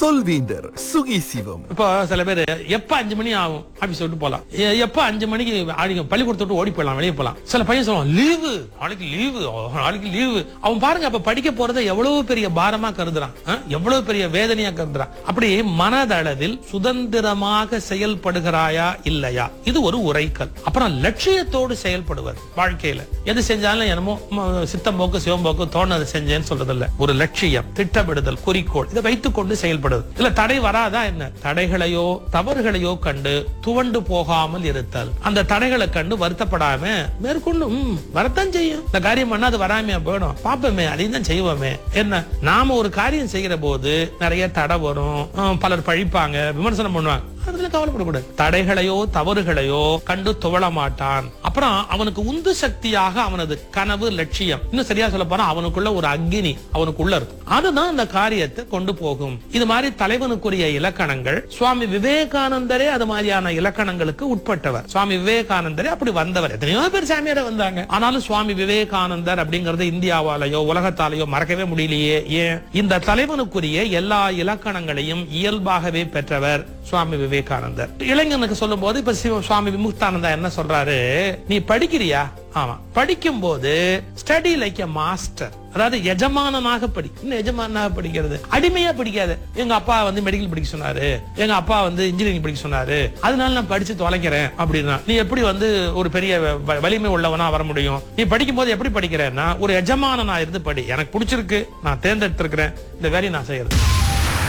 சொல்வீந்தர் சுகி சிவம் இப்போ சில பேர் எப்ப அஞ்சு மணி ஆகும் ஆபீஸ் விட்டு போலாம் எ- எப்ப அஞ்சு மணிக்கு ஆடிங்க பள்ளிக்கூடத்தை விட்டு ஓடி போயிடலாம் வெளியே போலாம் சில பையன் சொல்லுவான் லீவு நாளைக்கு லீவு நாளைக்கு லீவு அவன் பாருங்க அப்ப படிக்க போறதை எவ்வளவு பெரிய பாரமா கருதுறான் ஆ? எவ்வளவு பெரிய வேதனையா கருதுறான் அப்படி மனதளவில் சுதந்திரமாக செயல்படுகிறாயா இல்லையா இது ஒரு உரைக்கல் அப்புறம் லட்சியத்தோடு செயல்படுவது வாழ்க்கையில எது செஞ்சாலும் என்னமோ ம, சித்தம் போக்கு சிவம் போக்கு தோணது செஞ்சேன்னு சொல்றது இல்ல ஒரு லட்சியம் திட்டமிடுதல் குறிக்கோள் இதை வைத்துக் கொண்டு செயல்படுது இல்ல தடை வராதா என்ன தடைகளையோ தவறுகளையோ கண்டு துவண்டு போகாமல் இருத்தல் அந்த தடைகளை கண்டு வருத்தப்படாம மேற்கொண்டு ம், வரத்தான் செய்யும் இந்த காரியம் பண்ணா அது வராமையா போயிடும் பாப்போமே அதையும் தான் செய்வோமே என்ன நாம ஒரு காரியம் செய்கிற போது நிறைய தடை வரும் ஆ, பலர் பழிப்பாங்க விமர்சனம் பண்ணுவாங்க அதுல கவலைப்படக்கூடாது தடைகளையோ தவறுகளையோ கண்டு துவள மாட்டான் அப்புறம் அவனுக்கு உந்து சக்தியாக அவனது கனவு லட்சியம் இன்னும் சரியா சொல்ல போனா அவனுக்குள்ள ஒரு அக்னி அவனுக்குள்ள இருக்கும் அதுதான் அந்த காரியத்தை கொண்டு போகும் இது மாதிரி தலைவனுக்குரிய இலக்கணங்கள் சுவாமி விவேகானந்தரே அது மாதிரியான இலக்கணங்களுக்கு உட்பட்டவர் சுவாமி விவேகானந்தரே அப்படி வந்தவர் எத்தனையோ பேர் சாமியார வந்தாங்க ஆனாலும் சுவாமி விவேகானந்தர் அப்படிங்கறது இந்தியாவாலேயோ உலகத்தாலேயோ மறக்கவே முடியலையே ஏன் இந்த தலைவனுக்குரிய எல்லா இலக்கணங்களையும் இயல்பாகவே பெற்றவர் சுவாமி விவேகானந்தர் இளைஞனுக்கு சொல்லும் போது இப்ப சிவ- சுவாமி விமுக்தானந்தா என்ன சொல்றாரு நீ படிக்கிறியா ஆமா படிக்கும் போது ஸ்டடி லைக் எ மாஸ்டர் அதாவது எஜமானனாக படி இன்னும் எஜமானனாக படிக்கிறது அடிமையா படிக்காது எங்க அப்பா வந்து மெடிக்கல் படிக்க சொன்னாரு எங்க அப்பா வந்து இன்ஜினியரிங் படிக்க சொன்னாரு அதனால நான் படிச்சு தொலைக்கிறேன் அப்படின்னா நீ எப்படி வந்து ஒரு பெரிய வ- வலிமை உள்ளவனா வர முடியும் நீ படிக்கும் போது எப்படி படிக்கிறேன்னா ஒரு எஜமானனா இருந்து படி எனக்கு பிடிச்சிருக்கு நான் தேர்ந்தெடுத்திருக்கிறேன் இந்த வேலையை நான் செய்யறது